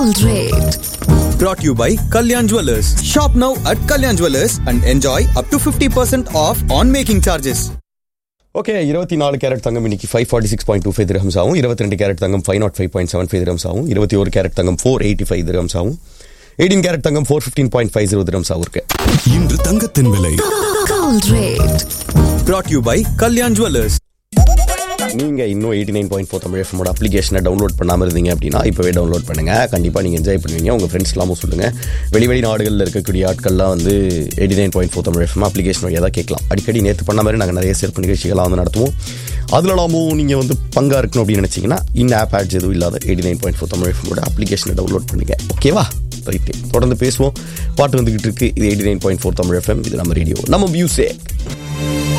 Gold rate. Brought to you by Kalyan Jewelers. Shop now at Kalyan Jewelers and enjoy up to 50% off on making charges. Okay இருபத்தி நாலு carat தங்கம் இன்னைக்கு five forty six point two five grams ஆகும் இருபத்தி ரெண்டு carat தங்கம் five nought five point seven five grams ஆகும் இருபத்தி ஒரு கேரட் தங்கம் ஃபோர் எயிட்டி ஃபைவ் திரம்ஸ் ஆகும் எயிட்டீன் கேரட் தங்கம் four fifteen point five zero grams ஆகும் இருக்கு இன்று தங்கத்தின் விலை Gold rate. Brought to you by Kalyan Jewelers. நீங்க இன்னும் eighty nine point four Tamil எஃப்எமோட அப்ளிகேஷனை டவுன்லோட் பண்ணாம இருந்தீங்க அப்படின்னா இப்பவே டவுன்லோட் பண்ணுங்க கண்டிப்பா நீங்க என்ஜாய் பண்ணுவீங்க உங்க ஃப்ரெண்ட்ஸ் எல்லாமும் சொல்லுங்க வெளி வெளி நாடுகளில் இருக்கக்கூடிய ஆட்கள்லாம் வந்து eighty nine point four Tamil FM application வழியாக தான் கேட்கலாம் அடிக்கடி நேற்று பண்ண மாதிரி நாங்கள் நிறைய சிறப்பு நிகழ்ச்சிகளாக வந்து நடத்துவோம் அதுலலாமும் நீங்கள் வந்து பங்கா இருக்கணும் அப்படின்னு நினைச்சீங்கன்னா இந்த ஆப் ஆட்ஸ் எதுவும் இல்லாத eighty nine point four Tamil எஃப்எமோட அப்ளிகேஷனை டவுன்லோட் பண்ணுங்க ஓகேவா ரைட்டு தொடர்ந்து பேசுவோம் பாட்டு வந்துகிட்டு இருக்கு இது eighty nine point four Tamil FM இது நம்ம ரேடியோ நம்ம மியூசிக்